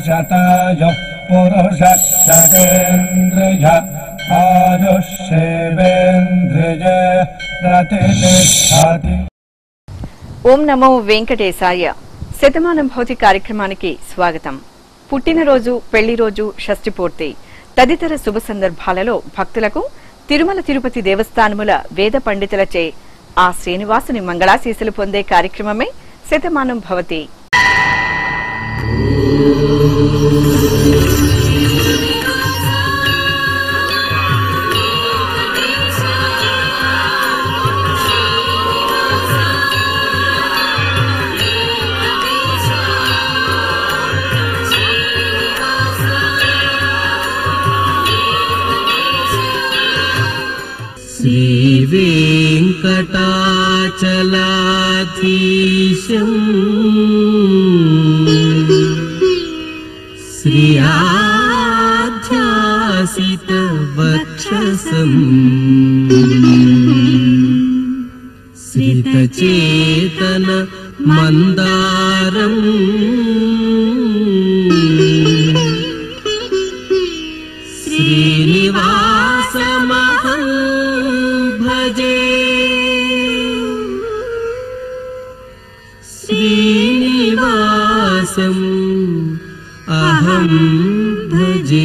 शतायुः पुरुषः शतेन्द्रिय आयुष्येवेन्द्रिय प्रतिष्ठति ఓం నమో వెంకటేశాయ శతమానం భౌతి కార్యక్రమానికి స్వాగతం పుట్టినరోజు పెళ్లి రోజు షష్ఠి పూర్తి తదితర శుభ సందర్భాలలో భక్తులకు తిరుమల తిరుపతి దేవస్థానముల వేద పండితులచే ఆ శ్రీనివాసుని మంగళాశీసులు పొందే కార్యక్రమమే శతమానం భవతి श्रीवेङ्कटाचलाधीशम् श्रियाध्यासितवक्षसम् श्रितचेतन मन्दारम् श्रीनिवासमहं भजे श्रीनिवासम् अहं भजे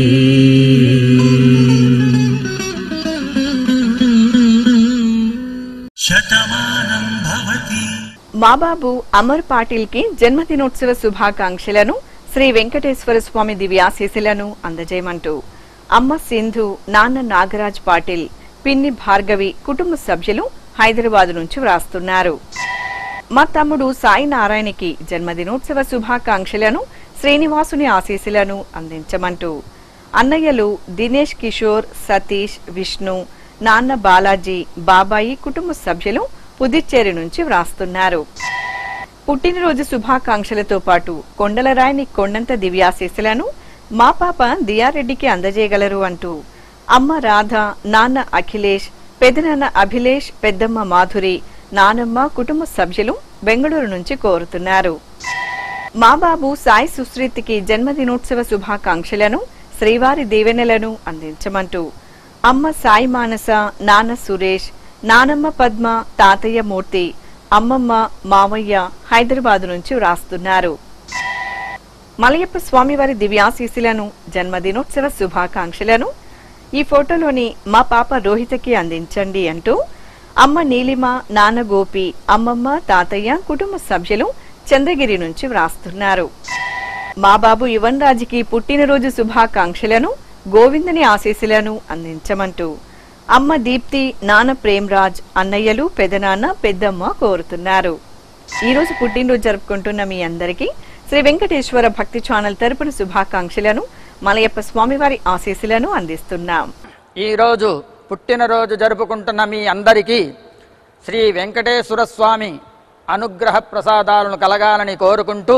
మా బాబు అమర్ పాటిల్ కి జన్మదినోత్సవ శుభాకాంక్షలను శ్రీ వెంకటేశ్వర స్వామి దివ్యాశీసులను అందజేయమంటూ అమ్మ సింధు నాన్న నాగరాజ్ పాటిల్ పిన్ని భార్గవి కుటుంబ సభ్యులు హైదరాబాద్ నుంచి వ్రాస్తున్నారు మా తమ్ముడు సాయి నారాయణకి జన్మదినోత్సవ శుభాకాంక్షలను శ్రీనివాసుని ఆశీస్సులను అందించమంటూ అన్నయ్యలు దినేష్ కిషోర్ సతీష్ విష్ణు నాన్న బాలాజీ బాబాయి కుటుంబ సభ్యులు పుదుచ్చేరి నుంచి వ్రాస్తున్నారు పుట్టినరోజు శుభాకాంక్షలతో పాటు కొండలరాయని కొండంత దివ్యాశీస్సులను మా పాప దియారెడ్డికి అందజేయగలరు అంటూ అమ్మ రాధ నాన్న అఖిలేష్ పెదనాన్న అభిలేష్ పెద్దమ్మ మాధురి నానమ్మ కుటుంబ సభ్యులు బెంగళూరు నుంచి కోరుతున్నారు మా బాబు సాయి సుశ్రీత్కి జన్మదినోత్సవ శుభాకాంక్షలను శ్రీవారి దీవెనలను అందించమంటూ అమ్మ సాయి మానస నాన్న సురేష్ నానమ్మ పద్మ తాతయ్య మూర్తి అమ్మమ్మ మామయ్య హైదరాబాద్ నుంచి వ్రాస్తున్నారు మలయప్ప స్వామివారి దివ్యాశీసులను జన్మదినోత్సవ శుభాకాంక్షలను ఈ ఫోటోలోని మా పాప రోహితకి అందించండి అంటూ అమ్మ నీలిమ నాన్న గోపి అమ్మమ్మ తాతయ్య కుటుంబ సభ్యులు చంద్రగిరి నుంచి వ్రాస్తున్నారు మా బాబు యువన్ రాజుకి పుట్టినరోజు శుభాకాంక్షలను గోవిందుని ఆశీస్సులను అందించమంటూ అమ్మ దీప్తి నాన్న ప్రేమ్రాజ్ అన్నయ్యలు పెదనాన్న పెద్దమ్మ కోరుతున్నారు ఈ రోజు పుట్టినరోజు జరుపుకుంటున్న మీ అందరికీ శ్రీ వెంకటేశ్వర భక్తి ఛానల్ తరపున శుభాకాంక్షలను మలయప్ప స్వామివారి ఆశీస్సులను అందిస్తున్నాం ఈరోజు పుట్టినరోజు జరుపుకుంటున్న మీ అందరికీ శ్రీ వెంకటేశ్వర స్వామి అనుగ్రహ ప్రసాదాలను కలగాలని కోరుకుంటూ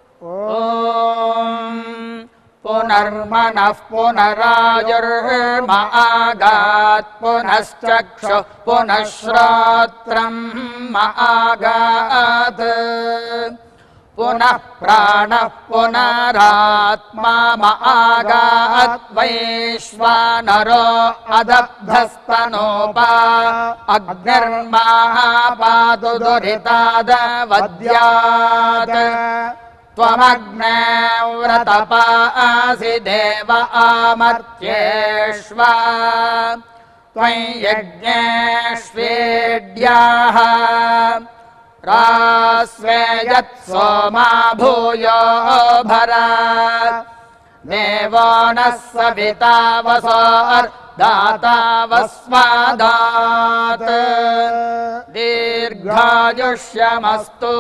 ఓం పునర్మనః పునరాయుర్మ ఆగాత్ పునశ్చక్షు పునఃశ్రోత్రం ఆగాత్ పునః ప్రాణ పునరాత్మా ఆగాత్ వైశ్వానరో అదబ్ధస్తనోపా అగ్నిర్మాపాదు దురితాదవద్యాత్ त्वमग्ने व्रतपासि देव आमर्त्येष्व त्वयि यज्ञेष्वेड्याः रास्वे यत् सोमा भूयो भरा देवो नः सविता वसोर्दाता वस्मादात् दीर्घायुष्यमस्तु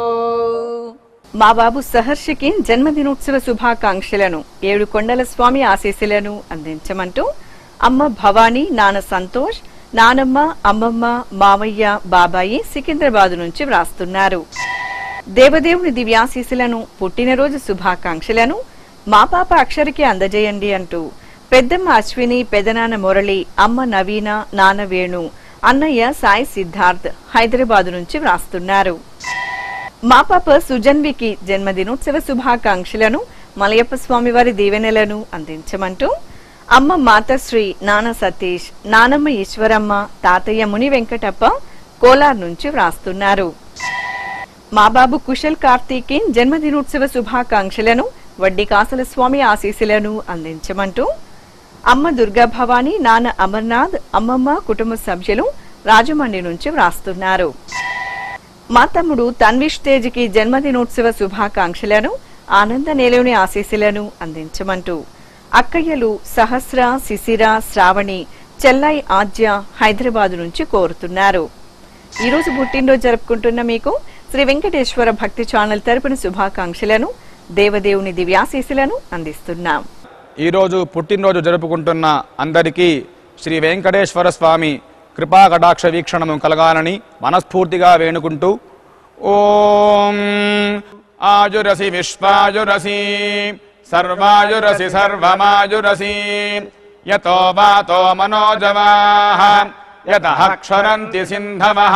మా బాబు సహర్షికి జన్మదినోత్సవ శుభాకాంక్షలను ఏడు కొండల స్వామి ఆశీస్సులను అందించమంటూ అమ్మ భవానీ నాన్న సంతోష్ నానమ్మ అమ్మమ్మ మామయ్య బాబాయి సికింద్రాబాద్ నుంచి వ్రాస్తున్నారు దేవదేవుని దివ్యాశీస్సులను పుట్టినరోజు శుభాకాంక్షలను మా పాప అక్షరికి అందజేయండి అంటూ పెద్దమ్మ అశ్విని పెదనాన్న మురళి అమ్మ నవీన నాన్న వేణు అన్నయ్య సాయి సిద్ధార్థ్ హైదరాబాద్ నుంచి వ్రాస్తున్నారు మా పాప సుజన్వికి జన్మదినోత్సవ శుభాకాంక్షలను మలయప్ప స్వామి వారి దీవెనలను అందించమంటూ అమ్మ మాతశ్రీ నాన్న సతీష్ నానమ్మ ఈశ్వరమ్మ తాతయ్య ముని వెంకటప్ప కోలార్ నుంచి వ్రాస్తున్నారు మా బాబు కుశల్ కార్తీకి జన్మదినోత్సవ శుభాకాంక్షలను వడ్డీ కాసల స్వామి ఆశీస్సులను అందించమంటూ అమ్మ దుర్గా భవాని నాన్న అమర్నాథ్ అమ్మమ్మ కుటుంబ సభ్యులు రాజమండ్రి నుంచి వ్రాస్తున్నారు మా తమ్ముడు తన్విష్ తేజ్కి జన్మదినోత్సవ శుభాకాంక్షలను ఆనంద నేలోని ఆశీస్సులను అందించమంటూ అక్కయ్యలు సహస్ర శిశిర శ్రావణి చెల్లై ఆద్య హైదరాబాద్ నుంచి కోరుతున్నారు ఈ రోజు పుట్టినరోజు జరుపుకుంటున్న మీకు శ్రీ వెంకటేశ్వర భక్తి ఛానల్ తరపున శుభాకాంక్షలను దేవదేవుని దివ్యాశీస్సులను అందిస్తున్నాం ఈరోజు పుట్టినరోజు జరుపుకుంటున్న అందరికీ శ్రీ వెంకటేశ్వర స్వామి కృపా కటాక్ష వీక్షణము కలగాలని మనస్ఫూర్తిగా వేణుకుంటూ ఓం ఆయురసి విశ్వాయురసి సర్వాయురసి సర్వమాయురసి యతో వాతో మనోజవాః యతః క్షరంతి సింధవః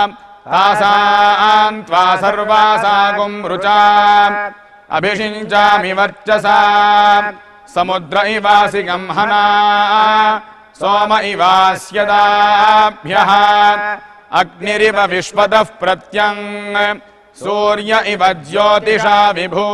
తాసాం త్వా సర్వాసాగుం రుచా అభిషించామి వర్చసా సముద్ర ఇవాసి గంహనా సోమ ఇవాస్యదాభ్య అగ్నిరివ విశ్వతః ప్రత్యంగ్ సూర్య ఇవ జ్యోతిషా విభూ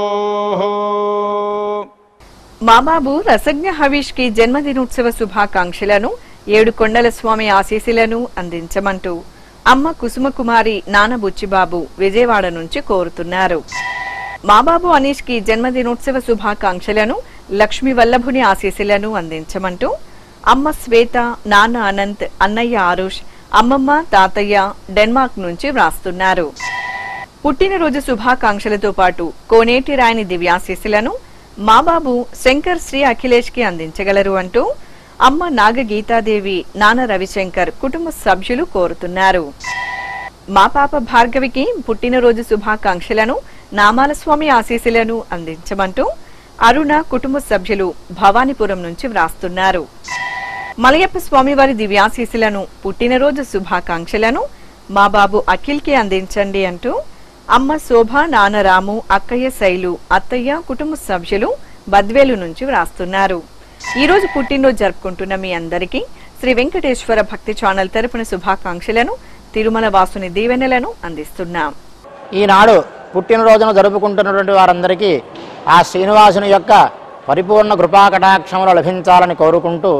మా బాబు రసజ్ఞ హవీష్ కి జన్మదినోత్సవ శుభాకాంక్షలను ఏడు కొండల స్వామి ఆశీస్సులను అందించమంటూ అమ్మ కుసుమకుమారి నాన్న బుచ్చిబాబు విజయవాడ నుంచి కోరుతున్నారు మా బాబు అనీష్ కి జన్మదినోత్సవ శుభాకాంక్షలను లక్ష్మీ వల్లభుని ఆశీస్సులను అందించమంటూ అమ్మ శ్వేత నాన్న అనంత్ అన్నయ్య ఆరుష్ అమ్మమ్మ తాతయ్య డెన్మార్క్ నుంచి వ్రాస్తున్నారు పుట్టినరోజు శుభాకాంక్షలతో పాటు కోనేటి రాయని దివ్యాశీస్సులను మా బాబు శంకర్ శ్రీ అఖిలేష్ కి అందించగలరు అంటూ అమ్మ నాగ గీతాదేవి నాన్న రవిశంకర్ కుటుంబ సభ్యులు కోరుతున్నారు మా పాప భార్గవికి పుట్టినరోజు శుభాకాంక్షలను నామాల స్వామి ఆశీస్సులను అందించమంటూ అరుణ కుటుంబ సభ్యులు భవానీపురం నుంచి వ్రాస్తున్నారు మలయప్ప స్వామివారి దివ్యాశీస్సులను పుట్టినరోజు శుభాకాంక్షలను మా బాబు అఖిల్ కి అందించండి అంటూ అమ్మ శోభ నాన్న రాము అక్కయ్య శైలు అత్తయ్య కుటుంబ సభ్యులు బద్వేలు నుంచి వ్రాస్తున్నారు ఈ రోజు పుట్టినరోజు జరుపుకుంటున్న మీ అందరికీ శ్రీ వెంకటేశ్వర భక్తి ఛానల్ తరపున శుభాకాంక్షలను తిరుమల వాసుని దీవెనలను అందిస్తున్నాం ఈనాడు పుట్టినరోజును జరుపుకుంటున్నటువంటి వారందరికీ ఆ శ్రీనివాసుని యొక్క పరిపూర్ణ కృపా కటాక్షములు లభించాలని కోరుకుంటూ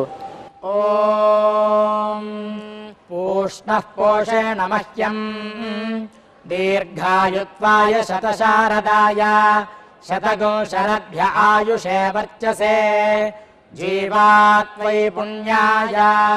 ఓం పూష్ణః పోషేణ మహ్యం దీర్ఘాయుత్వాయ శతశారదాయ శతగో శరభ్య ఆయుషే వర్చసే జీవాత్వై పుణ్యాయ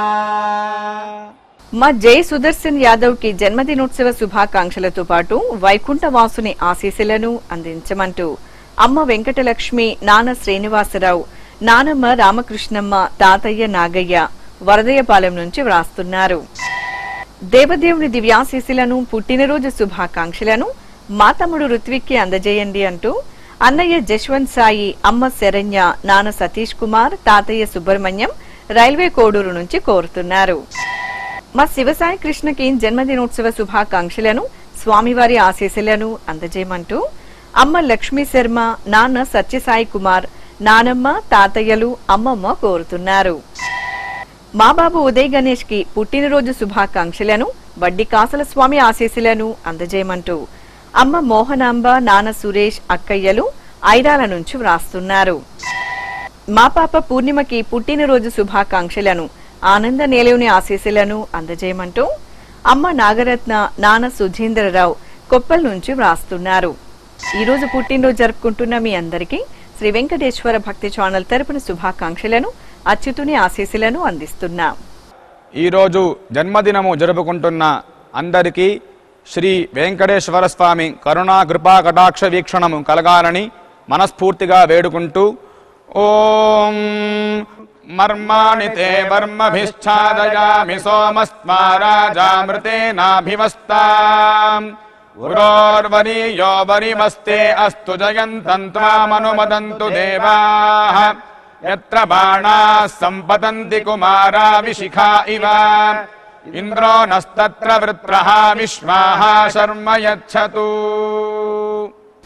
మా జై సుదర్శన్ యాదవ్ కి జన్మదినోత్సవ శుభాకాంక్షలతో పాటు వైకుంఠ వాసుని ఆశీస్సులను అందించమంటూ అమ్మ వెంకటలక్ష్మి నాన్న శ్రీనివాసరావు నానమ్మ రామకృష్ణమ్మ తాతయ్య నాగయ్య వరదయపాలెం నుంచి వ్రాస్తున్నారు దేవదేవుని దివ్యాశీస్సులను పుట్టినరోజు శుభాకాంక్షలను మా తమ్ముడు ఋత్విక్కి అందజేయండి అంటూ అన్నయ్య జశ్వంత్ సాయి అమ్మ శరణ్య నాన్న సతీష్ కుమార్ తాతయ్య సుబ్రహ్మణ్యం రైల్వే కోడూరు నుంచి కోరుతున్నారు మా శివసాయి కృష్ణకి జన్మదినోత్సవ శుభాకాంక్షలను స్వామివారి ఆశీస్సులను అందజేయమంటూ అమ్మ లక్ష్మీ శర్మ నాన్న సత్యసాయి కుమార్ నానమ్మ తాతయ్యలు అమ్మమ్మ కోరుతున్నారు మా బాబు ఉదయ్ గణేష్ కి పుట్టినరోజు శుభాకాంక్షలను వడ్డీ కాసల స్వామి ఆశీస్సులను అందజేయమంటూ అమ్మ మోహనాంబ నాన్న సురేష్ అక్కయ్యలు ఐరాల నుంచి వ్రాస్తున్నారు మా పాప పూర్ణిమకి పుట్టినరోజు శుభాకాంక్షలను ఆనంద నేలవుని ఆశీస్సులను అందజేయమంటూ అమ్మ నాగరత్న నాన్న సుధీంద్రరావు కొప్పల్ నుంచి వ్రాస్తున్నారు ఈ రోజు పుట్టినరోజు జరుపుకుంటున్న మీ అందరికీ శ్రీ వెంకటేశ్వర భక్తి ఛానల్ తరపున శుభాకాంక్షలను అచ్యుతుని ఆశీస్సులను అందిస్తున్నాం ఈరోజు జన్మదినము జరుపుకుంటున్న అందరికీ శ్రీ వెంకటేశ్వర స్వామి కరుణా కృపా కటాక్ష వీక్షణము కలగాలని మనస్ఫూర్తిగా వేడుకుంటూ ఓం మర్మాణి తే వర్మభిశ్చాదయామి సోమస్మా రాజామృతేనాభివస్తా గురోర్వరీయో వరిమస్తే అస్తు జయంతం త్వామనుమదంతు దేవాః యత్ర బాణాः సంపతంతి కుమారా విశిఖా ఇవ ఇంద్రో నస్తత్ర వృత్రః విశ్వాः శర్మ యచ్చతు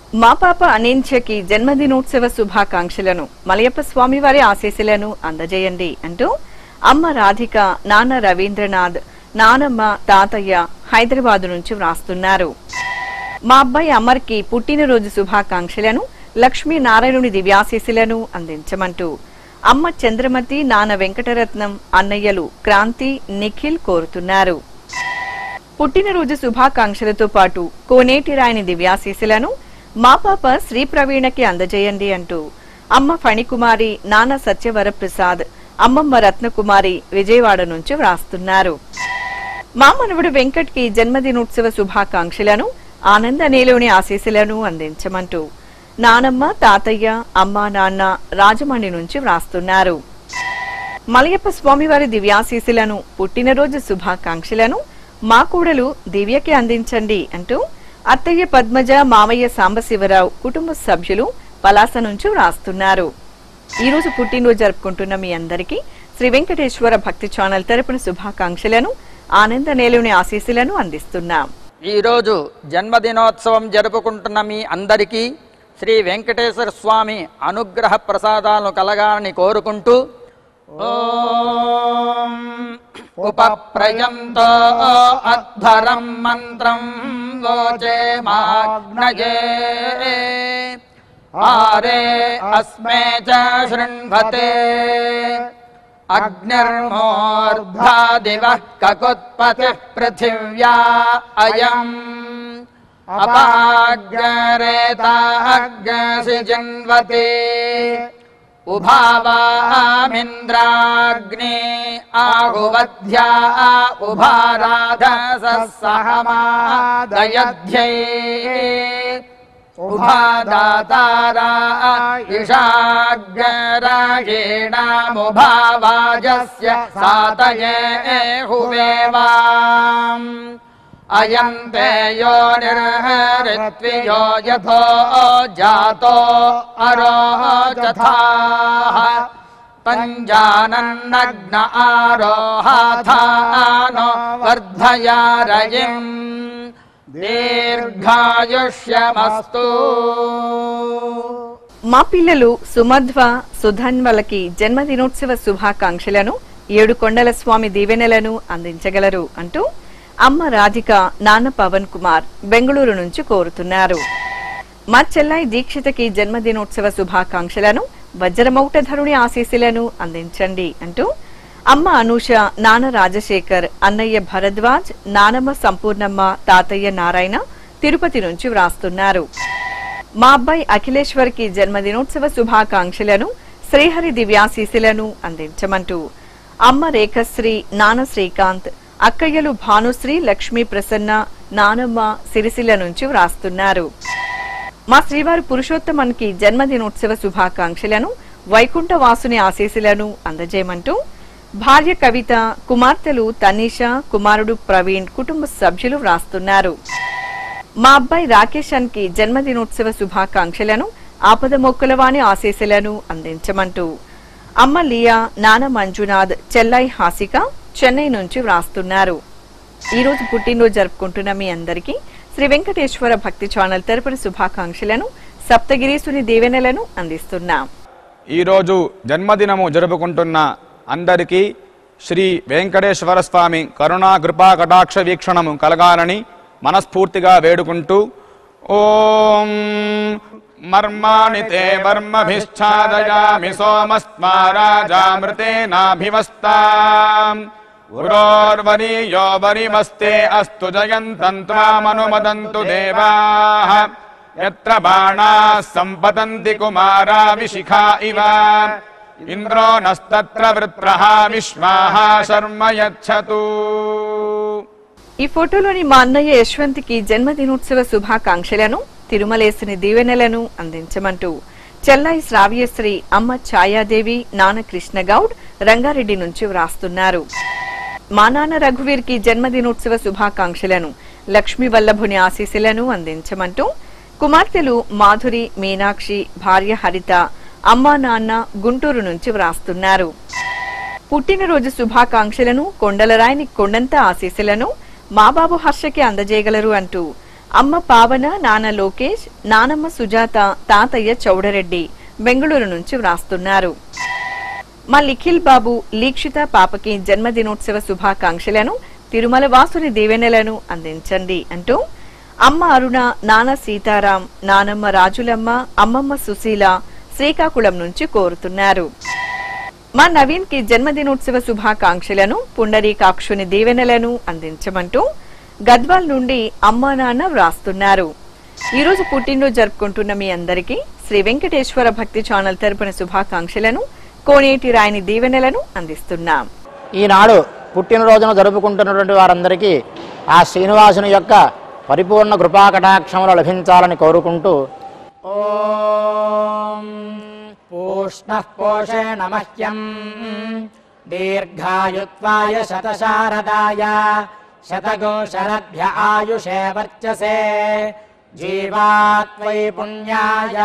మా పాప అనేంచకి జన్మదినోత్సవ శుభాకాంక్షలను మలయప్ప స్వామి వారి ఆశీస్సులను అందజేయండి అంటూ అమ్మ రాధిక నాన్న రవీంద్రనాథ్ నానమ్మ తాతయ్య హైదరాబాద్ నుంచి వ్రాస్తున్నారు మా అబ్బాయి అమర్కి పుట్టినరోజు శుభాకాంక్షలను లక్ష్మీ నారాయణుని దివ్యాశీస్సులను అందించమంటూ అమ్మ చంద్రమతి నాన్న వెంకటరత్నం అన్నయ్యలు క్రాంతి నిఖిల్ కోరుతున్నారు పుట్టినరోజు శుభాకాంక్షలతో పాటు కోనేటి రాయని దివ్యాశీస్సులను మా పాప శ్రీ ప్రవీణకి అందజేయండి అంటూ అమ్మ ఫణికుమారి నాన్న సత్యవరప్రసాద్ అమ్మమ్మ రత్నకుమారి విజయవాడ నుంచి వ్రాస్తున్నారు మా మనవడు వెంకట్ కి జన్మదినోత్సవ శుభాకాంక్షలను ఆనంద నేలోని ఆశీస్సులను అందించమంటూ నానమ్మ తాతయ్య అమ్మ నాన్న రాజమండ్రి నుంచి వ్రాస్తున్నారు మలయప్ప స్వామివారి దివ్యాశీస్సులను పుట్టినరోజు శుభాకాంక్షలను మా కూడలు దివ్యకి అందించండి అంటూ అత్తయ్య పద్మజ మామయ్య సాంబశివరావు కుటుంబ సభ్యులు పలాస నుంచి వ్రాస్తున్నారు ఈ రోజు పుట్టినరోజు జరుపుకుంటున్న మీ అందరికీ శ్రీ వెంకటేశ్వర భక్తి ఛానల్ తరపున శుభాకాంక్షలను ఆనంద నేలుని ఆశీస్సులను అందిస్తున్నాం ఈరోజు జన్మదినోత్సవం జరుపుకుంటున్న మీ అందరికీ శ్రీ వెంకటేశ్వర స్వామి అనుగ్రహ ప్రసాదాలను కలగాలని కోరుకుంటూ ఓం ఉపప్రయంతో అధ్వరం మంత్రం వోచే మాగ్నయే ఆరే అస్మే చ శృణ్వతే అగ్నిర్మోర్ధా దివః కకుత్పతిః పృథివ్యా అయం అపాగ్రేతాగ్సి జన్వతే ఉభావామింద్రాగ్నే ఆహువధ్యా ఉభారాధస సహమాదయధ్యై ఉభాదాతారా ఇషాగ్రాగేణాముభావాజస్య సాతయే హువేవాम् అయం తే యో నిర్హరిత్వియో యథో జాతో అరోచథాః పంజానన్నగ్న ఆరోహాథానో వర్ధయారయిం దీర్ఘాయుష్యమస్తు మా పిల్లలు సుమధ్వ సుధన్వలకి జన్మదినోత్సవ శుభాకాంక్షలను ఏడు కొండల స్వామి దీవెనలను అందించగలరు అంటూ అమ్మ రాధిక నాన్న పవన్ కుమార్ బెంగళూరు నుంచి కోరుతున్నారు మా చెల్లాయి దీక్షితకి జన్మదినోత్సవ శుభాకాంక్షలను వజ్రమౌటధరుని ఆశీస్సులను అందించండి అంటూ అమ్మ అనూష నాన్న రాజశేఖర్ అన్నయ్య భరద్వాజ్ నానమ్మ సంపూర్ణమ్మ తాతయ్య నారాయణ తిరుపతి నుంచి వ్రాస్తున్నారు మా అబ్బాయి అఖిలేశ్వర్ కి జన్మదినోత్సవ శుభాకాంక్షలను శ్రీహరి దివ్యాశీసులను అందించమంటూ అమ్మ రేఖశ్రీ నాన్న శ్రీకాంత్ అక్కయ్యలు భానుశ్రీ లక్ష్మీ ప్రసన్న నానమ్మ సిరిసిల్ల నుంచి వ్రాస్తున్నారు మా శ్రీవారి పురుషోత్తమన్కి జన్మదినోత్సవ శుభాకాంక్షలను వైకుంఠ వాసుని ఆశీస్సులను అందజేయమంటూ భార్య కవిత కుమార్తెలు తనీష కుమారుడు ప్రవీణ్ కుటుంబ సభ్యులు వ్రాస్తున్నారు మా అబ్బాయి రాకేషన్ కి జన్మదినోత్సవ శుభాకాంక్షలను ఆపద మొక్కలవాణి ఆశీస్సులను అందించమంటూ అమ్మ లియా నాన్న మంజునాథ్ చెల్లై హాసిక చెన్నై నుంచి వ్రాస్తున్నారు ఈ రోజు పుట్టినరోజు జరుపుకుంటున్న మీ అందరికీ శ్రీ వెంకటేశ్వర భక్తి ఛానల్ తరపున శుభాకాంక్షలను సప్తగిరీసుని దీవెనలను అందిస్తున్నాం ఈరోజు జన్మదినము జరుపుకుంటున్న అందరికీ శ్రీ వెంకటేశ్వర స్వామి కరుణా కృపా కటాక్ష వీక్షణము కలగాలని మనస్ఫూర్తిగా వేడుకుంటూ ఓం మర్మాణి తే మర్మభిశ్చాదయామి సోమస్మా రాజామృతేనాభివస్తాం గురోర్వరీయో వరిమస్తే అస్తు జయంతం త్వామనుమదంతు దేవాః యత్ర బాణాः सम्पतन्ति కుమారా విశిఖా ఇవ ఇంద్రో నస్తత్ర వృత్రః విశ్వాః శర్మ యచ్చతు ఈ ఫోటోలోని మా అన్నయ్య యశ్వంత్కి జన్మదినోత్సవ శుభాకాంక్షలను తిరుమలేసుని దీవెనలను అందించమంటూ చెల్లాయి శ్రావ్యశ్రీ అమ్మ ఛాయాదేవి నాన్న కృష్ణగౌడ్ రంగారెడ్డి నుంచి వ్రాస్తున్నారు మా నాన్న రఘువీర్కి జన్మదినోత్సవ శుభాకాంక్షలను లక్ష్మీ వల్లభుని ఆశీస్సులను అందించమంటూ కుమార్తెలు మాధురి మీనాక్షి భార్య హరిత అమ్మా నాన్న గుంటూరు నుంచి వ్రాస్తున్నారు పుట్టినరోజు శుభాకాంక్షలను కొండలరాయని కొండంత ఆశీస్సులను మా బాబు హర్షకి అందజేయగలరు అంటూ అమ్మ పావన నాన్న లోకేష్ నానమ్మ సుజాత తాతయ్య చౌడరెడ్డి బెంగళూరు నుంచి వ్రాస్తున్నారు మా లిఖిల్ బాబు లీక్షిత పాపకి జన్మదినోత్సవ శుభాకాంక్షలను తిరుమల వాసుని దీవెనలను అందించండి అంటూ అమ్మ అరుణ నాన్న సీతారాం నానమ్మ రాజులమ్మ అమ్మమ్మ సుశీల శ్రీకాకుళం నుంచి కోరుతున్నారు మా నవీన్ కి జన్మదినోత్సవ శుభాకాంక్షలను పుండరీకాక్షుని దీవెనలను అందించమంటూ గద్వాల్ నుండి అమ్మా నాన్న వ్రాస్తున్నారు ఈ రోజు పుట్టినరోజు జరుపుకుంటున్న మీ అందరికీ శ్రీ వెంకటేశ్వర భక్తి ఛానల్ తరపున శుభాకాంక్షలను కోనేటి రాయని దీవెనలను అందిస్తున్నాం ఈనాడు పుట్టినరోజును జరుపుకుంటున్నటువంటి వారందరికీ ఆ శ్రీనివాసుని యొక్క పరిపూర్ణ కృపాకటాక్షములు లభించాలని కోరుకుంటూ ఓం పూష్ణ పోషేణ మహ్యం దీర్ఘాయుత్వాయ శతశారదాయ శతగోశరభ్య ఆయుషే వర్చసే జీవాత్వై పుణ్యాయ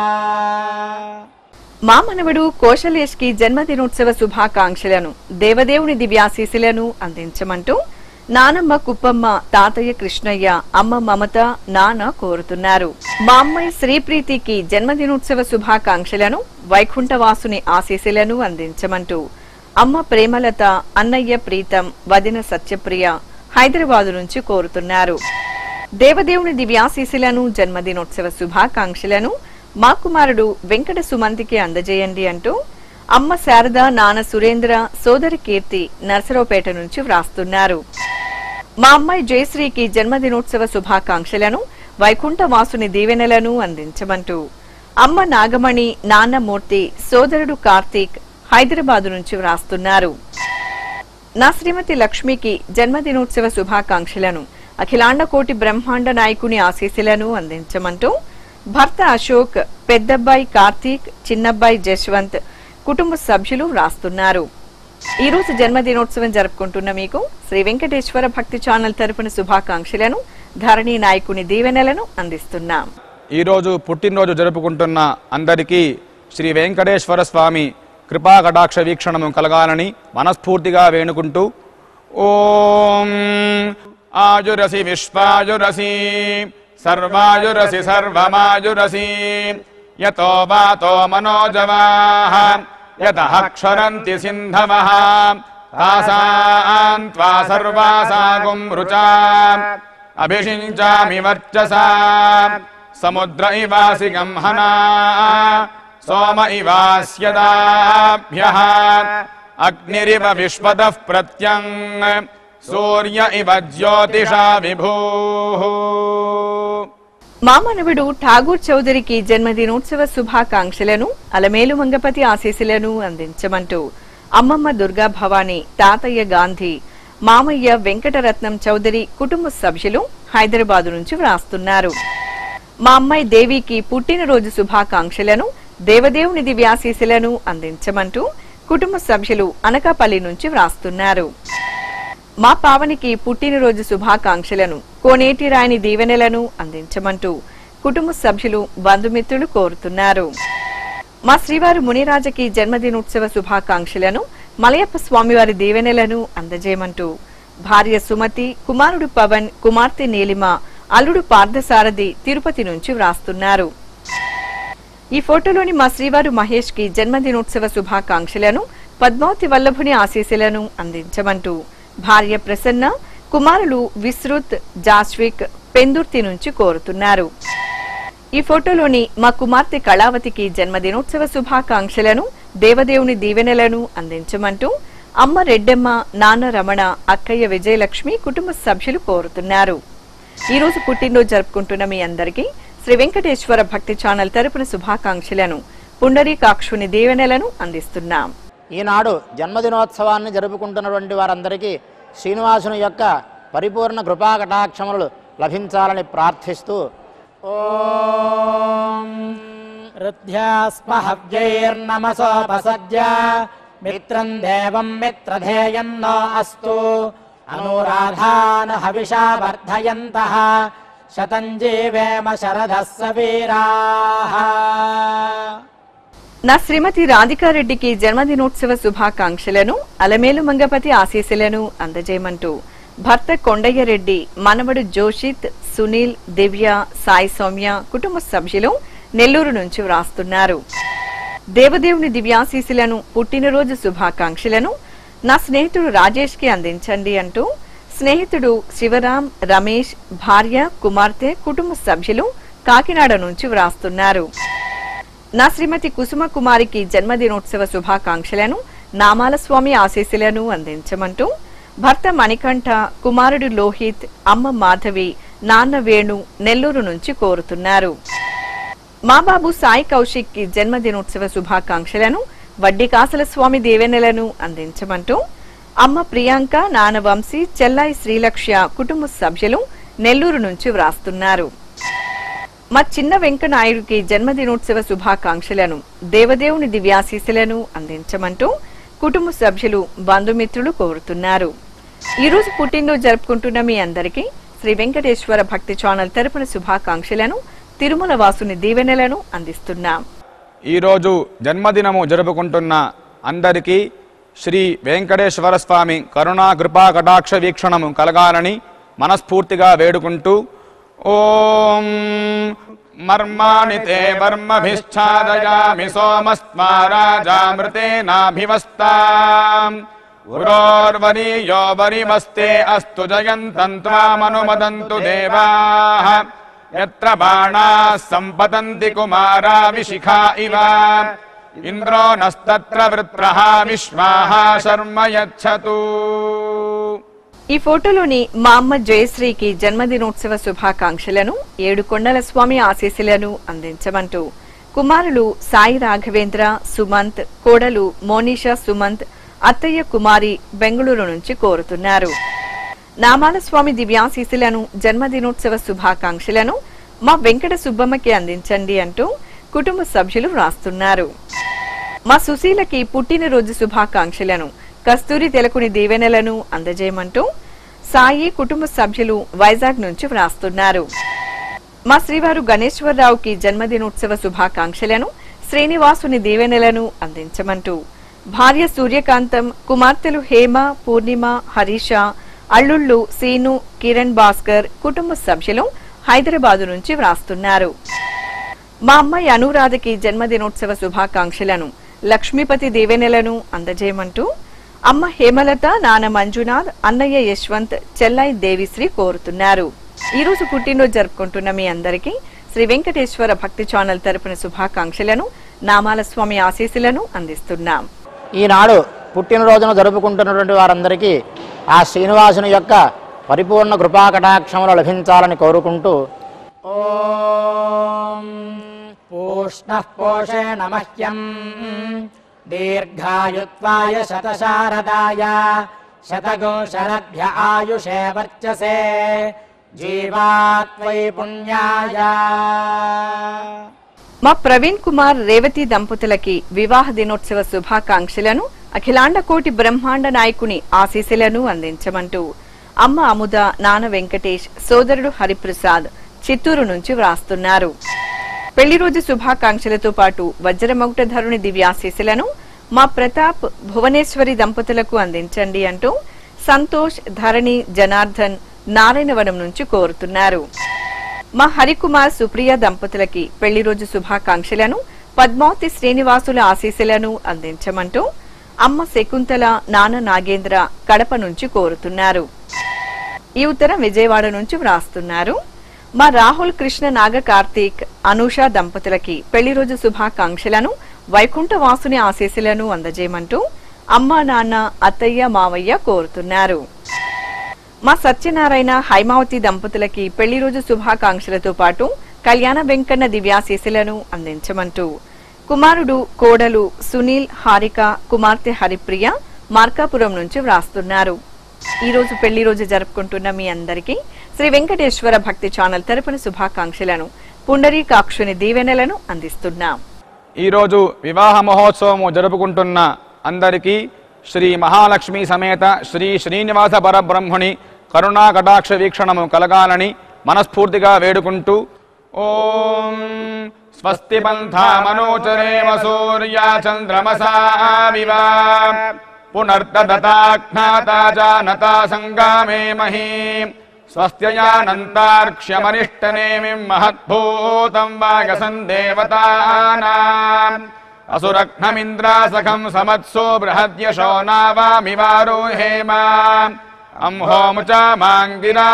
మా మనవడు కోశలేష్ కి జన్మదినోత్సవ శుభాకాంక్షలను దేవదేవుని దివ్యాశీసులను అందించమంటూ నానమ్మ కుప్పమ్మ తాతయ్య కృష్ణయ్య అమ్మ మమత నాన్న కోరుతున్నారు మా అమ్మాయి శ్రీప్రీతికి జన్మదినోత్సవ శుభాకాంక్షలను వైకుంఠవాసుని ఆశీస్సులను అందించమంటూ అమ్మ ప్రేమలత అన్నయ్య ప్రీతం వదిన సత్యప్రియ హైదరాబాదు నుంచి కోరుతున్నారు దేవదేవుని దివ్యాశీసులను జన్మదినోత్సవ శుభాకాంక్షలను మా కుమారుడు వెంకట సుమంతికి అందజేయండి అంటూ అమ్మ శారద నాన్న సురేంద్ర సోదరి కీర్తి నర్సరావుపేట నుంచి వ్రాస్తున్నారు మా అమ్మాయి జయశ్రీకి జన్మదినోత్సవ శుభాకాంక్షలను వైకుంఠ వాసుని దీవెనలను అందించమంటూ అమ్మ నాగమణి నాన్న మూర్తి సోదరుడు కార్తీక్ హైదరాబాదు నుంచి వ్రాస్తున్నారు నా శ్రీమతి లక్ష్మికి జన్మదినోత్సవ శుభాకాంక్షలను అఖిలాండ కోటి బ్రహ్మాండ నాయకుని ఆశీస్సులను అందించమంటూ భర్త అశోక్ పెద్దబ్బాయి కార్తీక్ చిన్నబ్బాయి జశ్వంత్ కుటుంబ సభ్యులు వ్రాస్తున్నారు ఈ రోజు జన్మదినోత్సవం జరుపుకుంటున్న మీకు శ్రీ వెంకటేశ్వర భక్తి ఛానల్ తరపున శుభాకాంక్షలను ధరణి నాయకుని దీవెనలను అందిస్తున్నాం ఈరోజు పుట్టినరోజు జరుపుకుంటున్న అందరికీ శ్రీ వెంకటేశ్వర స్వామి కృపా కటాక్ష వీక్షణము కలగాలని మనస్ఫూర్తిగా వేణుకుంటూ ఓం ఆయురసి విశ్వాయురసి సర్వాయురసి సర్వమాయురసి యతో వాతో మనోజవాః యతః క్షరంతి సింధవః తాసాం త్వా సర్వాసాగుం రుచా అభిషించామి వర్చసా సముద్ర ఇవాసి గంహనా సోమ ఇవాస్యదాభ్య అగ్నిరివ విశ్వతః ప్రత్యంగ్ సూర్య ఇవ జ్యోతిషా విభూ మా మనవడు ఠాగూర్ చౌదరికి జన్మదినోత్సవ శుభాకాంక్షలను అలమేలు మంగపతి ఆశీస్సులను అందించమంటూ అమ్మమ్మ దుర్గా భవాని తాతయ్య గాంధీ మామయ్య వెంకటరత్నం చౌదరి కుటుంబ సభ్యులు హైదరాబాదు నుంచి వ్రాస్తున్నారు మా అమ్మాయి దేవికి పుట్టినరోజు శుభాకాంక్షలను దేవదేవుని దివ్యాశీస్సులను అందించమంటూ కుటుంబ సభ్యులు అనకాపల్లి నుంచి వ్రాస్తున్నారు మా పావనికి పుట్టినరోజు శుభాకాంక్షలను కోనేటి రాయని దీవెనలను అందించమంటూ కుటుంబ సభ్యులు బంధుమిత్రులు కోరుతున్నారు మా శ్రీవారు మునిరాజకి జన్మదినోత్సవ శుభాకాంక్షలను మలయప్ప స్వామివారి దీవెనలను అందజేయమంటూ భార్య సుమతి కుమారుడు పవన్ కుమార్తె నీలిమ అల్లుడు పార్థసారథి తిరుపతి నుంచి వ్రాస్తున్నారు ఈ ఫోటోలోని మా శ్రీవారు మహేష్ కి జన్మదినోత్సవ శుభాకాంక్షలను పద్మావతి వల్లభుని ఆశీస్సులను అందించమంటూ భార్య ప్రసన్న కుమారులు విశ్రుత్ జాస్విక్ పెందుర్తి నుంచి కోరుతున్నారు ఈ ఫోటోలోని మా కుమార్తె కళావతికి జన్మదినోత్సవ శుభాకాంక్షలను దేవదేవుని దీవెనలను అందించమంటూ అమ్మ రెడ్డమ్మ నాన్న రమణ అక్కయ్య విజయలక్ష్మి కుటుంబ సభ్యులు కోరుతున్నారు ఈ రోజు పుట్టినరోజు జరుపుకుంటున్న మీ అందరికీ శ్రీ వెంకటేశ్వర భక్తి ఛానల్ తరపున శుభాకాంక్షలను పుండరీకాక్షుని దీవెనలను అందిస్తున్నాం ఈనాడు జన్మదినోత్సవాన్ని జరుపుకుంటున్నటువంటి వారందరికీ శ్రీనివాసుని యొక్క పరిపూర్ణ కృపా కటాక్షములు లభించాలని ప్రార్థిస్తూ ఓం హృద్యాస్మహవ్యైర్నమసోపసద్య మిత్రం దేవం మిత్రధేయన్నో అస్తు అనురాధాన హవిషా వర్ధయంతః శతం జీవేమ శరదः సవీరాः నా శ్రీమతి రాధికారెడ్డికి జన్మదినోత్సవ శుభాకాంక్షలను అలమేలు మంగపతి ఆశీస్సులను అందజేయమంటూ భర్త కొండయ్యరెడ్డి మనవడు జోషిత్ సునీల్ దివ్య సాయి సౌమ్య కుటుంబ సభ్యులు నెల్లూరు నుంచి వ్రాస్తున్నారు దేవదేవుని దివ్యాశీసులను పుట్టినరోజు శుభాకాంక్షలను నా స్నేహితుడు రాజేష్ కి అందించండి అంటూ స్నేహితుడు శివరాం రమేష్ భార్య కుమార్తె కుటుంబ సభ్యులు కాకినాడ నుంచి వ్రాస్తున్నారు నా శ్రీమతి కుసుమ కుమారికి జన్మదినోత్సవ శుభాకాంక్షలను నామాల స్వామి ఆశీస్సులను అందించమంటూ భర్త మణికంఠ కుమారుడు లోహిత్ అమ్మ మాధవి నాన్న వేణు నెల్లూరు నుంచి కోరుతున్నారు మా బాబు సాయి కౌశిక్ కి జన్మదినోత్సవ శుభాకాంక్షలను వడ్డీ కాసల స్వామి దేవెనెలను అందించమంటూ అమ్మ ప్రియాంక నాన్న వంశీ చెల్లాయి శ్రీలక్ష్య కుటుంబ సభ్యులు నెల్లూరు నుంచి వ్రాస్తున్నారు మా చిన్న వెంకనాయుడికి జన్మదినోత్సవ శుభాకాంక్షలను దేవదేవుని దివ్యాశీస్సులను అందించమంటూ కుటుంబ సభ్యులు బంధుమిత్రులు కోరుతున్నారు ఈ రోజు పుట్టినరోజు జరుపుకుంటున్న మీ అందరికీ శ్రీ వెంకటేశ్వర భక్తి ఛానల్ తరపున శుభాకాంక్షలను తిరుమల వాసుని దీవెనలను అందిస్తున్నాం ఈరోజు జన్మదినము జరుపుకుంటున్న అందరికీ శ్రీ వెంకటేశ్వర స్వామి కరుణా కృపా కటాక్ష వీక్షణము కలగాలని మనస్ఫూర్తిగా వేడుకుంటూ ఓం మర్మాణి తే మర్మభిశ్చాదయామి సోమస్మా రాజామృతేనాభివస్తా గురోర్వరీయో వరిమస్తే అస్తు జయంతం త్వామనుమదంతు దేవాః యత్ర బాణాः సంపతంతి కుమారా విశిఖా ఇవ ఇంద్రో నస్తత్ర వృత్రః విశ్వాః శర్మ యచ్చతు ఈ ఫోటోలోని మా అమ్మ జయశ్రీకి జన్మదినోత్సవ శుభాకాంక్షలను ఏడు కొండల స్వామి ఆశీస్సులను అందించమంటూ కుమారులు సాయి రాఘవేంద్ర సుమంత్ కోడలు మోనిషా సుమంత్ అత్తయ్య కుమారి బెంగళూరు నుంచి కోరుతున్నారు నామాల స్వామి దివ్యాశీస్సులను జన్మదినోత్సవ శుభాకాంక్షలను మా వెంకట సుబ్బమ్మకి అందించండి అంటూ కుటుంబ సభ్యులు వ్రాస్తున్నారు మా సుశీలకి పుట్టినరోజు శుభాకాంక్షలను కస్తూరి తెలకుని దీవెనలను అందజేయమంటూ సాయి కుటుంబ సభ్యులు వైజాగ్ నుంచి వ్రాస్తున్నారు మా శ్రీవారు గణేశ్వరరావుకి జన్మదినోత్సవ శుభాకాంక్షలను శ్రీనివాసుని దీవెనలను అందించమంటూ భార్య సూర్యకాంతం కుమార్తెలు హేమ పూర్ణిమ హరీష అల్లుళ్ళు సీను కిరణ్ భాస్కర్ కుటుంబ సభ్యులు హైదరాబాదు నుంచి వ్రాస్తున్నారు మా అమ్మాయి అనురాధకి జన్మదినోత్సవ శుభాకాంక్షలను లక్ష్మీపతి దేవెనెలను అందజేయమంటూ అమ్మ హేమలత నాన్న మంజునాథ్ అన్నయ్య యశ్వంత్ చెల్లాయి దేవిశ్రీ కోరుతున్నారు ఈ రోజు పుట్టినరోజు జరుపుకుంటున్న మీ అందరికీ శ్రీ వెంకటేశ్వర భక్తి ఛానల్ తరపున శుభాకాంక్షలను నామాల స్వామి ఆశీస్సులను అందిస్తున్నాం ఈనాడు పుట్టినరోజును జరుపుకుంటున్నటువంటి వారందరికీ ఆ శ్రీనివాసుని యొక్క పరిపూర్ణ కృపా కటాక్షములు లభించాలని కోరుకుంటూ ఓం పూష్ణ పోషేణ మహ్యం దీర్ఘాయుత్వాయ శతశారదాయ శతగో శరభ్య ఆయుషే వర్చసే జీవాత్వై పుణ్యాయ మా ప్రవీణ్ కుమార్ రేవతి దంపతులకి వివాహ దినోత్సవ శుభాకాంక్షలను అఖిలాండ కోటి బ్రహ్మాండ నాయకుని ఆశీస్సులను అందించమంటూ అమ్మ అముద నాన్న వెంకటేష్ సోదరుడు హరిప్రసాద్ చిత్తూరు నుంచి వ్రాస్తున్నారు పెళ్లి రోజు శుభాకాంక్షలతో పాటు వజ్రమౌటధరుని దివ్యాశీస్సులను మా ప్రతాప్ భువనేశ్వరి దంపతులకు అందించండి అంటూ సంతోష్ ధరణి జనార్దన్ నారాయణవనం నుంచి కోరుతున్నారు మా హరికుమార్ సుప్రియ దంపతులకి పెళ్లి రోజు శుభాకాంక్షలను పద్మావతి శ్రీనివాసుల ఆశీస్సులను అందించమంటూ అమ్మ శకుంతల నాన్న నాగేంద్ర కడప నుంచి కోరుతున్నారు ఈ ఉత్తరం విజయవాడ నుంచి వ్రాస్తున్నారు మా రాహుల్ కృష్ణ నాగ కార్తీక్ అనూష దంపతులకి పెళ్లి రోజు శుభాకాంక్షలను వైకుంఠ వాసుని ఆశీస్సులను అందజేయమంటూ అమ్మ నాన్న అత్తయ్య మావయ్య కోరుతున్నారు మా సత్యనారాయణ హైమావతి దంపతులకి పెళ్లి రోజు శుభాకాంక్షలతో పాటు కళ్యాణ వెంకన్న దివ్యాశీస్సులను అందించమంటూ కుమారుడు కోడలు సునీల్ హారిక కుమార్తె హరిప్రియ మార్కాపురం నుంచి వ్రాస్తున్నారు ఈ రోజు పెళ్లి రోజు జరుపుకుంటున్న మీ అందరికీ శ్రీ వెంకటేశ్వర భక్తి ఛానల్ తరపున శుభాకాంక్షలను పుండరీకాక్షుని దీవెనలను అందిస్తున్నాం ఈరోజు వివాహ మహోత్సవము జరుపుకుంటున్న అందరికీ శ్రీ మహాలక్ష్మి సమేత శ్రీ శ్రీనివాస పరబ్రహ్మణి కరుణా కటాక్ష వీక్షణము కలగాలని మనస్ఫూర్తిగా వేడుకుంటూ ఓం స్వస్తి పంథామనోచరేమ సూర్యా చంద్రమసా వివ पुनर्ददताज्ञाता जानता सङ्गामे मही स्वस्त्ययानन्तार्क्ष्यमनिष्टनेमिम् महद्भूतम् वागसन् देवतानाम् असुरघ्नमिन्द्रासखम् समत्सो बृहद्यशो नावामिवारोहेमा अंहोमुचा माङ्गिरा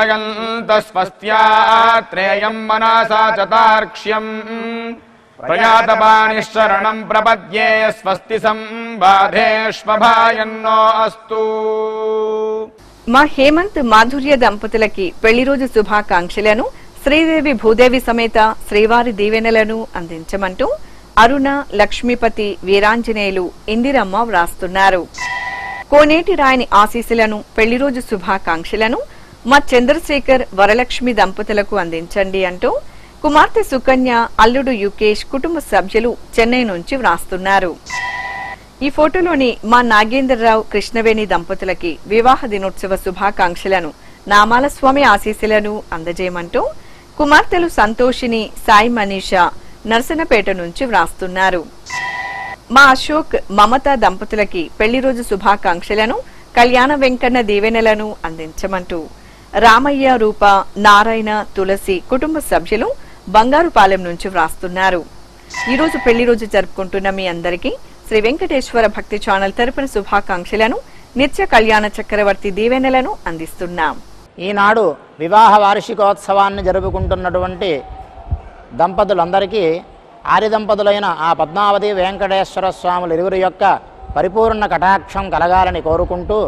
सङ्गयन्तस्वस्त्यात्रेयम् मनसा च तार्क्ष्यम् प्रयातपाणिशरणम् प्रपद्ये स्वस्ति संबाधेष्वभायन्नो अस्तु మా హేమంత్ మాధుర్య దంపతులకి పెళ్లి రోజు శుభాకాంక్షలను శ్రీదేవి భూదేవి సమేత శ్రీవారి దీవెనలను అందించమంటూ అరుణ లక్ష్మీపతి వీరాంజనేయులు ఇందిరమ్మ వ్రాస్తున్నారు కోనేటి రాయని ఆశీస్సులను పెళ్లి రోజు శుభాకాంక్షలను మా చంద్రశేఖర్ వరలక్ష్మి దంపతులకు అందించండి అంటూ కుమార్తె సుకన్య అల్లుడు యుకేష్ కుటుంబ సభ్యులు చెన్నై నుంచి వ్రాస్తున్నారు ఈ ఫోటోలోని మా నాగేంద్రరావు కృష్ణవేణి దంపతులకి వివాహ దినోత్సవ శుభాకాంక్షలను నామాల స్వామి ఆశీస్సులను అందజేయమంటూ కుమార్తెలు సంతోషిని సాయి మనీషా నర్సనపేట నుంచి వ్రాస్తున్నారు మా అశోక్ మమత దంపతులకి పెళ్లి రోజు శుభాకాంక్షలను కళ్యాణ వెంకన్న దీవెనలను అందించమంటూ రామయ్య రూప నారాయణ తులసి కుటుంబ సభ్యులు బంగారుపాలెం నుంచి వ్రాస్తున్నారు ఈ రోజు పెళ్లి రోజు జరుపుకుంటున్న మీ అందరికీ శ్రీ వెంకటేశ్వర భక్తి ఛానల్ తరపున శుభాకాంక్షలను నిత్య కళ్యాణ చక్రవర్తి దీవెనలను అందిస్తున్నాం ఈనాడు వివాహ వార్షికోత్సవాన్ని జరుపుకుంటున్నటువంటి దంపతులందరికీ ఆర్య దంపతులైన ఆ పద్మావతి వెంకటేశ్వర స్వాములు ఇరువురి యొక్క పరిపూర్ణ కటాక్షం కలగాలని కోరుకుంటూ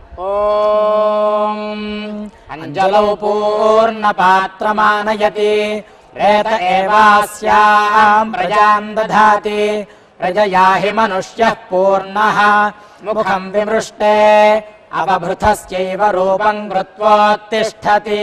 ఓం అంజలౌ పూర్ణ పాత్రమానయతి ప్రేత ఏవాస్యాం ప్రజాం దధాతి ప్రజయా హి మనుష్య పూర్ణ ముఖం విమృష్టే అవభృతస్యైవ రూపం కృత్వోత్తిష్టతి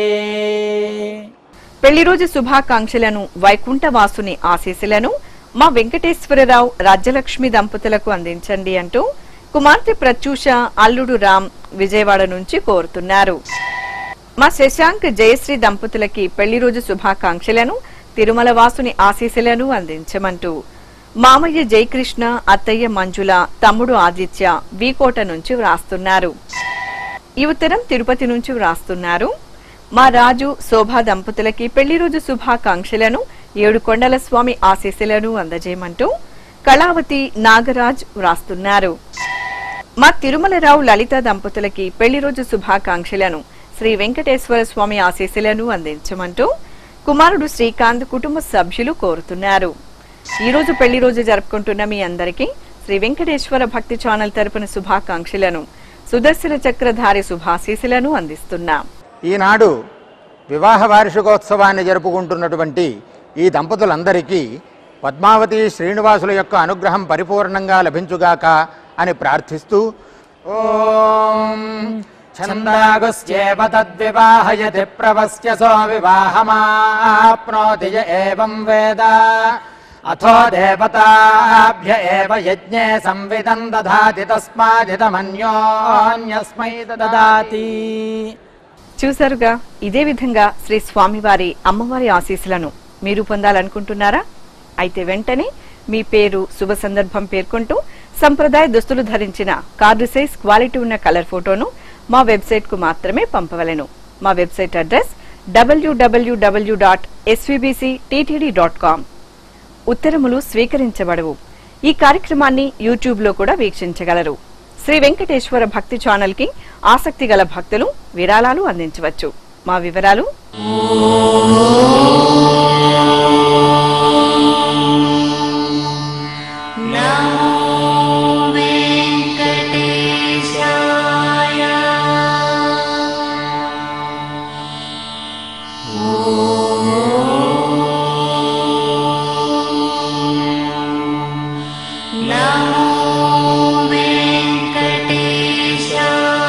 పెళ్లి రోజు శుభాకాంక్షలను వైకుంఠవాసుని ఆశీస్సులను మా వెంకటేశ్వరరావు రాజ్యలక్ష్మి దంపతులకు అందించండి అంటూ కుమార్తె ప్రత్యూష అల్లుడు రామ్ విజయవాడ నుంచి కోరుతున్నారు మా శశాంక్ జయశ్రీ దంపతులకి పెళ్లి రోజు శుభాకాంక్షలను తిరుమల వాసుని ఆశీస్సులను అందించమంటూ మామయ్య జయకృష్ణ అత్తయ్య మంజుల తమ్ముడు ఆదిత్య వీకోట నుంచి వ్రాస్తున్నారు ఈ ఉత్తరం తిరుపతి నుంచి వ్రాస్తున్నారు మా రాజు శోభా దంపతులకి పెళ్లి రోజు శుభాకాంక్షలను ఏడు కొండల స్వామి ఆశీస్సులను అందజేయమంటూ కళావతి నాగరాజ్ వ్రాస్తున్నారు మా తిరుమలరావు లలిత దంపతులకి పెళ్లి రోజు శుభాకాంక్షలను శ్రీ వెంకటేశ్వర స్వామి ఆశీస్సులను అందించమంటూ కుమారుడు శ్రీకాంత్ కుటుంబ సభ్యులు కోరుతున్నారు ఈ రోజు పెళ్లి రోజు జరుపుకుంటున్న మీ అందరికీ శ్రీ వెంకటేశ్వర భక్తి ఛానల్ తరపున శుభాకాంక్షలను సుదర్శన చక్రధారి శుభాశీస్సులను అందిస్తున్నాం ఈనాడు వివాహ వార్షికోత్సవాన్ని జరుపుకుంటున్నటువంటి ఈ దంపతులందరికీ పద్మావతి శ్రీనివాసుల యొక్క అనుగ్రహం పరిపూర్ణంగా లభించుగాక అని ప్రార్థిస్తూ ఓం ఛందాగుస్యేవ తద్వివాహయతి ప్రవస్యసో వివాహమాప్నోతి య ఏవం వేద అథో దేవతాభ్య ఏవ యజ్ఞే సంవిదం దధాతి తస్మాదితమన్యోన్యస్మై దదాతి చూసారుగా ఇదే విధంగా శ్రీ స్వామివారి అమ్మవారి ఆశీస్సులను మీరు పొందాలనుకుంటున్నారా అయితే వెంటనే మీ పేరు శుభ సందర్భం పేర్కొంటూ సంప్రదాయ దుస్తులు ధరించిన కార్డు సైజ్ క్వాలిటీ ఉన్న కలర్ ఫోటోను మా వెబ్సైట్ కు మాత్రమే పంపవలెను మా వెబ్సైట్ అడ్రస్ డబ్ల్యూడబ్ల్యూడబ్ల్యూ డాట్ డాట్ కామ్ ఉత్తరములు స్వీకరించబడవు ఈ కార్యక్రమాన్ని యూట్యూబ్ లో కూడా వీక్షించగలరు శ్రీ వెంకటేశ్వర భక్తి ఛానల్ కి ఆసక్తి గల భక్తులు విరాళాలు అందించవచ్చు మా వివరాలు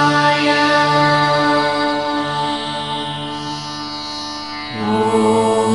ॐ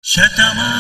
शतमा